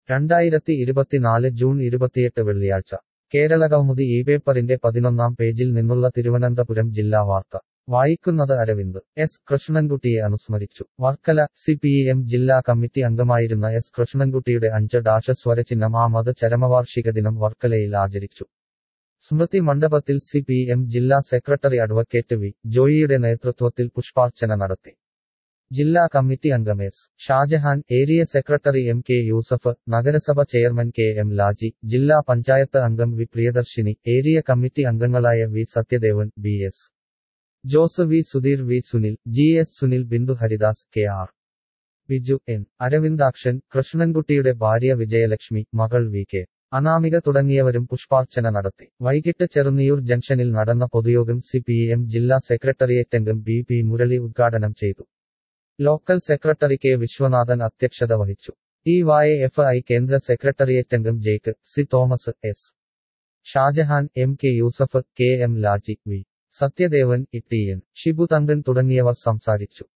രണ്ടായിരത്തി ഇരുപത്തിനാല് ജൂൺ ഇരുപത്തിയെട്ട് വെള്ളിയാഴ്ച കേരള കൗമുദി ഈ പേപ്പറിന്റെ പതിനൊന്നാം പേജിൽ നിന്നുള്ള തിരുവനന്തപുരം ജില്ലാ വാർത്ത വായിക്കുന്നത് അരവിന്ദ് എസ് കൃഷ്ണൻകുട്ടിയെ അനുസ്മരിച്ചു വർക്കല സി പി എം ജില്ലാ കമ്മിറ്റി അംഗമായിരുന്ന എസ് കൃഷ്ണൻകുട്ടിയുടെ അഞ്ച് ഡാഷ സ്വരചിഹ്നം ആമത് ചരമവാർഷിക ദിനം വർക്കലയിൽ ആചരിച്ചു സ്മൃതി മണ്ഡപത്തിൽ സി പി എം ജില്ലാ സെക്രട്ടറി അഡ്വക്കേറ്റ് വി ജോയിയുടെ നേതൃത്വത്തിൽ പുഷ്പാർച്ചന നടത്തി ജില്ലാ കമ്മിറ്റി അംഗം S Shajahan area secretary M K Yusuf നഗരസഭ ചെയർമാൻ കെ എം ലാജി ജില്ലാ പഞ്ചായത്ത് അംഗം വി പ്രിയദർശിനി ഏരിയ കമ്മിറ്റി അംഗങ്ങളായ V Sathyadevan B S Jose V Sudheer V Sunil G S Sunil Bindu Haridas K R Biju N Aravindakshan കൃഷ്ണൻകുട്ടിയുടെ ഭാര്യ വിജയലക്ഷ്മി മകൾ വി കെ അനാമിക തുടങ്ങിയവരും പുഷ്പാർച്ചന നടത്തി വൈകിട്ട് ചെറുന്നിയൂർ ജംഗ്ഷനിൽ നടന്ന പൊതുയോഗം സി പി എം ജില്ലാ സെക്രട്ടേറിയറ്റ് അംഗം ബി പി മുരളി ഉദ്ഘാടനം ചെയ്തു ലോക്കൽ സെക്രട്ടറി കെ വിശ്വനാഥൻ അധ്യക്ഷത വഹിച്ചു ടി വൈ എഫ് ഐ കേന്ദ്ര സെക്രട്ടേറിയറ്റ് അംഗം Jaick C Thomas S Shajahan M K Yusuf K M Laji V Sathyadevan E T N Shibu Thankan തുടങ്ങിയവർ സംസാരിച്ചു